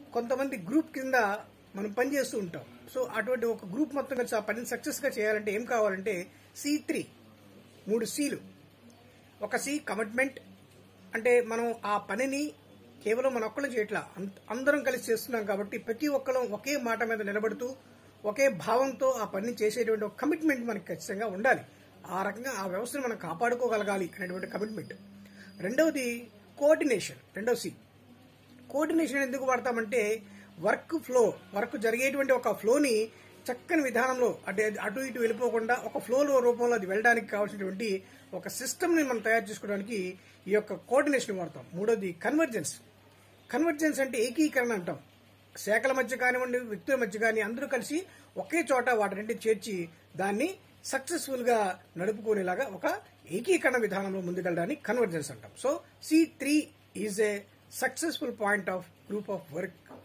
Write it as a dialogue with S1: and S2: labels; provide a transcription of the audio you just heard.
S1: కొంతమంది గ్రూప్ కింద మనం పనిచేస్తూ ఉంటాం సో అటువంటి ఒక గ్రూప్ మొత్తం కలిసి ఆ పనిని సక్సెస్ గా చేయాలంటే ఏం కావాలంటే సి త్రీ మూడు సీలు ఒక సి కమిట్మెంట్ అంటే మనం ఆ పనిని కేవలం మన ఒక్కళ్ళు చేయట్లా అంత- అందరం కలిసి చేస్తున్నాం కాబట్టి ప్రతి ఒక్కరం ఒకే మాట మీద నిలబడుతూ ఒకే భావంతో ఆ పనిని చేసేటువంటి ఒక కమిట్మెంట్ మనకి ఖచ్చితంగా ఉండాలి ఆ రకంగా ఆ వ్యవస్థను మనం కాపాడుకోగలగాలి అనేటువంటి కమిట్మెంట్ రెండవది కోఆర్డినేషన్ రెండవ సి కోఆర్డినేషన్ ఎందుకు వాడతామంటే వర్క్ ఫ్లో వర్క్ జరిగేటువంటి ఒక ఫ్లోని చక్కని విధానంలో అంటే అటు ఇటు వెళ్ళిపోకుండా ఒక ఫ్లోలో రూపంలో అది వెళ్ళడానికి కావాల్సినటువంటి ఒక సిస్టమ్ ని మనం తయారు చేసుకోవడానికి ఈ యొక్క కోఆర్డినేషన్ వాడతాం మూడోది కన్వర్జెన్స్ కన్వర్జెన్స్ అంటే ఏకీకరణ అంటాం శాఖల మధ్య కానివ్వండి వ్యక్తుల మధ్య కానీ అందరూ కలిసి ఒకే చోట వాటిని చేర్చి దాన్ని సక్సెస్ఫుల్ గా నడుపుకునేలాగా ఒక ఏకీకరణ విధానంలో ముందుకెళ్ళడానికి కన్వర్జెన్స్ అంటాం so C three is a successful point of group of work